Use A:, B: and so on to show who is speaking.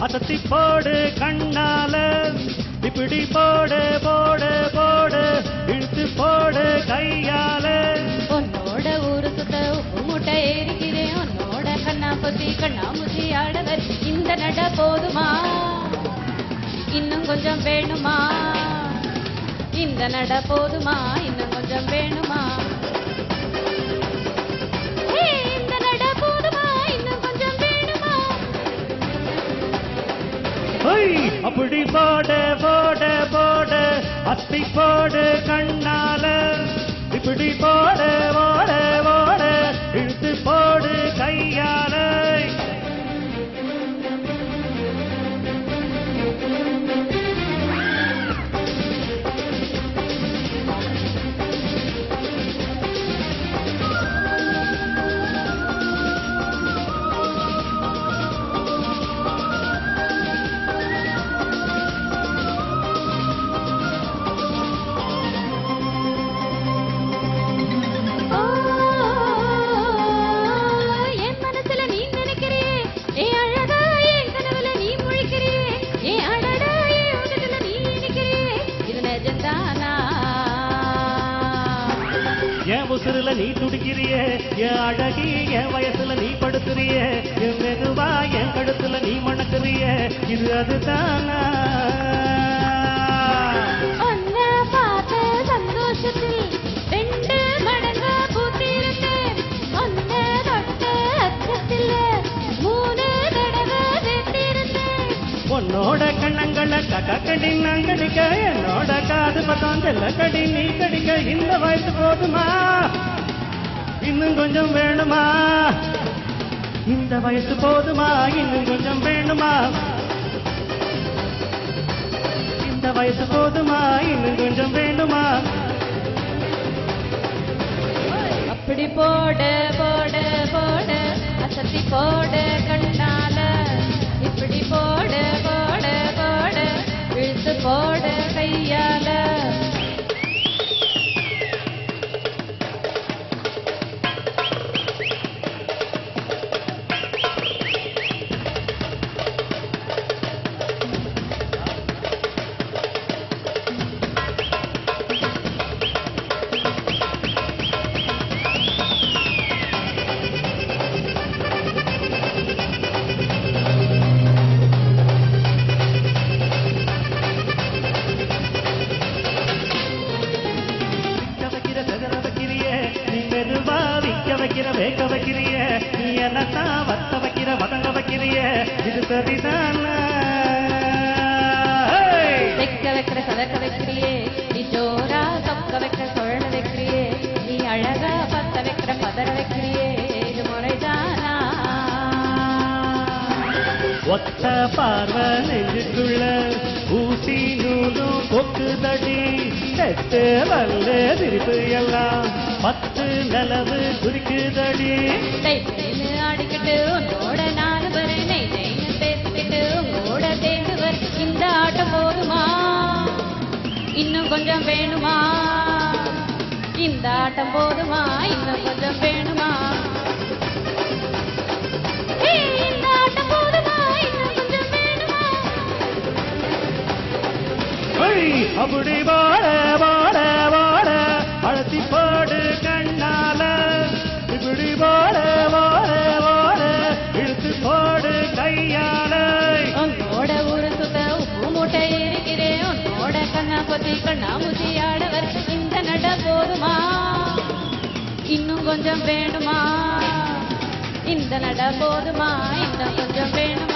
A: அசத்தி போடு கண்ணால இப்படி போடு போடு போடு இழுத்து போடு கையால
B: உன்னோட ஊரு சுத்த உப்பு மூட்டை ஏறிக்கிறேன் உன்னோட கண்ணா பொத்தி கண்ணாமூச்சி ஆடவர் இந்த நட போதுமா இன்னும் கொஞ்சம் வேணுமா இந்த நட போதுமா இன்னும் கொஞ்சம் வேணுமா ஹே, இந்த நட போதுமா இன்னும் கொஞ்சம் வேணுமா
A: ஐய், அப்படி போடு போடு போடு அத்தி போடு கண்ணால இப்படி போடு போடு போடு இழுத்து போடு கையால
B: ஓ, என் மனசுல நீ நினைக்கிறியே ஏ அழகா என் கனவுல நீ முழிக்கிறியே ஏ அடடா என் உதட்டுல நீ இனிக்கிறியே இது நிஜம்தானா
A: என் உசுருல நீ துடிக்கிறியே என் அழகி என் வயசுல நீ படுத்துறியே என் மெதுவா என் கழுத்துல நீ மணக்குறியே இது அதுதானா
B: உன்னை பார்த்த சந்தோஷத்தில் ரெண்டு மடங்கா பூத்திருந்தேன் உன்னை தொட்ட அச்சத்தில் மூணு தடவை வெட்டிருந்தேன்
A: உன்னோட கண்ணங்களை கக்க கடி நான் கடிக்க என்னோட காது பக்கம் செல்ல கடி நீ கடிக்க இந்த வயசு போதுமா இன்னும் கொஞ்சம் வேணுமா இந்த வயசு போதுமா இன்னும் கொஞ்சம் வேணுமா இந்த வயசு போதுமா இன்னும் கொஞ்சம் வேணுமா
B: அப்படி போடு போடு போடு அசத்தி போடு கண்ணால இப்படி போடு போடு போடு இழுத்து போடு கையால
A: விக்க வைக்கிற செதற வைக்கிறியே நீ மெதுவா விக்க வைக்கிற வேக வைக்கிறியே நீ என்னத்தான் வத்த வைக்கிற வதங்க வைக்கிறியே இது சரிதானா ஹேய்!
B: வைக்க வைக்கிற சதக்க வைக்கிறியே நீ ஜோரா சொக்க வைக்கிற குழல வைக்கிறியே நீ அழகா பத்த வைக்கிற பதற வைக்கிறியே இது முறைதானா
A: ஒத்த பார்வை நெஞ்சுக்குள்ள ஊசி நூலும் கொக்குதடி செட்டு வல்ல திருப்பு எல்லாம் பத்து நிலவு குறிக்குதடி
B: டைன்னு ஆடிக்கிட்டு உன்னோட நாலு வரை நெய் நெய்னு பேசிக்கிட்டு உங்களோட சேர்ந்து வர இந்த ஆட்டம் போதுமா இன்னும் கொஞ்சம் வேணுமா இந்த ஆட்டம் போதுமா இன்னும் கொஞ்சம் வேணுமா ஹே, இந்த ஆட்டம் போதுமா இன்னும் கொஞ்சம் வேணுமா
A: ஐய், அப்படி வாட வாட வாட அழுத்தி போடு கண்ணால இப்படி வாட வாட வாட இழுத்து போடு கையால
B: உன்னோட ஊரு சுத்த உப்பு மூட்டை இருக்கிறேன் உன்னோட கண்ணா பத்தி கண்ணாமூச்சி ஆடவர் இந்த நட போதுமா இன்னும் கொஞ்சம் வேணுமா இந்த நட போதுமா இன்னும் கொஞ்சம் வேணுமா